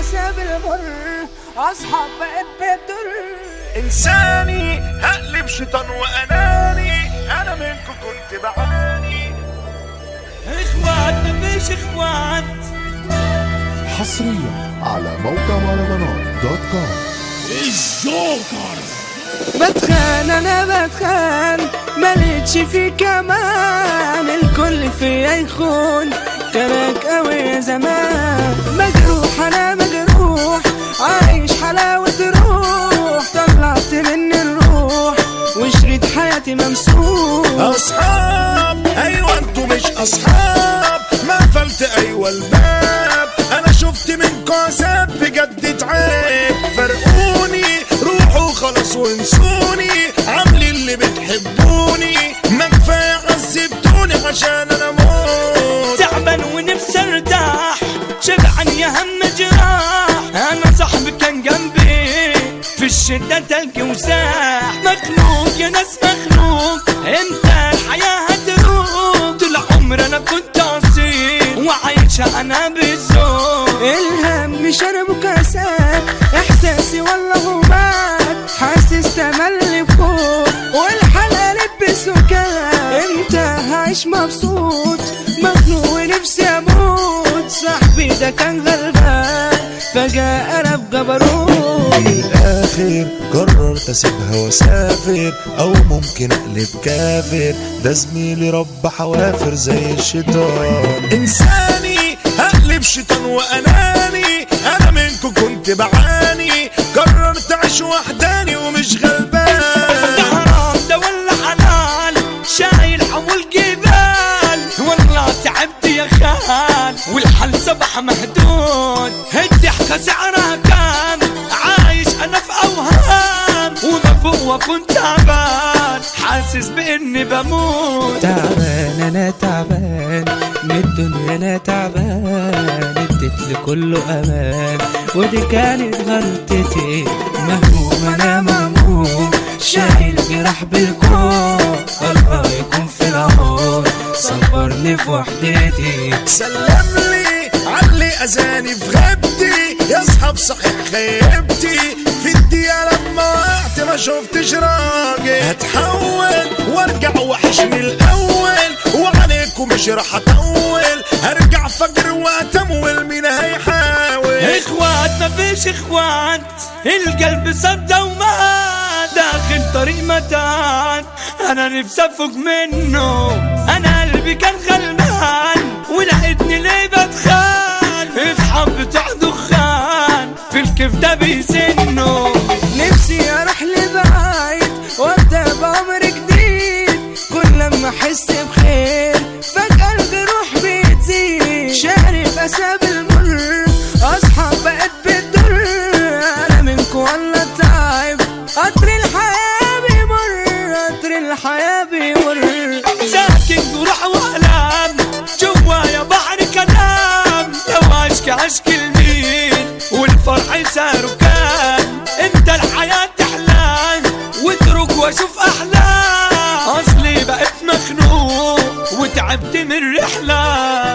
اساب المر اصحاب بقت بتر انساني هقلب شيطان واناني انا منكم كنت بعاني اخوات مفيش اخوات حصريا على موقع مهرجانات دوت كوم الجوكر بتخان انا بتخان ملقتش في كمان الكل فيا يخون كراك قوي يا زمان مجروح انا مجروح عايش حلاوة روح طلعت مني الروح وشريط حياتي ممسوح اصحاب ايوه انتوا مش اصحاب ما قفلت ايوه الباب انا شفت منكم عذاب بجد تعب فرقوني روحوا خلاص وانسوني عاملين اللي بتحبوني ما كفايه عذبتوني عشان انا موت تعبان ونفسي ارتاح شبعان يا هم جراح انا صاحبي كان جنبي في الشدة تلقي وساح مخلوق يا ناس مخلوق امتى الحياة هتروق طول عمري انا كنت اصيل وعايشة انا بالذوق الهم شرب كاسات احساسي والله مات حاسس تملي بخوف والحلال بسكات امتى هعيش مبسوط مخنوق ونفسي اموت صاحبي ده كان غلبان فجأة انا بجبروت الاخر قررت اسيبها واسافر او ممكن اقلب كافر ده زميلي رب حوافر زي الشيطان انساني هقلب شيطان واناني انا منكم كنت بعاني قررت اعيش وحداني ومش ده غلبان حرام ده ولا حلال شايل حمول جبال والله تعبت يا خال والحل صبح مهدود الضحكة سعرها كام عايش انا في اوهام ومفوق وكنت تعبان حاسس باني بموت تعبان انا تعبان من الدنيا انا تعبان اديت لكله امان ودي كانت غلطتي مهموم انا مهموم شايل جراح بالكون الله يكون في العون صبرني في وحدتي سلم لي علي اذاني في غيبتي يا اصحاب صحيح خيبتي في الدقيقة لما وقعت ما شفتش راجل هتحول وارجع وحشني الاول وعليكم مش راح اطول هرجع فجر واتمول مين هيحاول اخوات مفيش اخوات القلب صدى ومات داخل طريق متان انا نفسي افوق منه انا قلبي كان غلبان ولقيتني ليه بتخان اصحاب بتوع دخان في الكيف ده بيسنوا نفسي اروح لبعيد وابدا بعمر جديد كل لما احس بخير فجاه الجروح بتزيد شارب اساب المر اصحى بقت بتضر انا منكم والله تعب قطر الحياه بيمر قطر الحياه بيمر ساكن جروح والام جوايا بحر كلام لو اشكي اشكي لمين والفرح ساره كان انت الحياة تحلان واترك واشوف احلام اصلي بقيت مخنوق وتعبت من الرحلة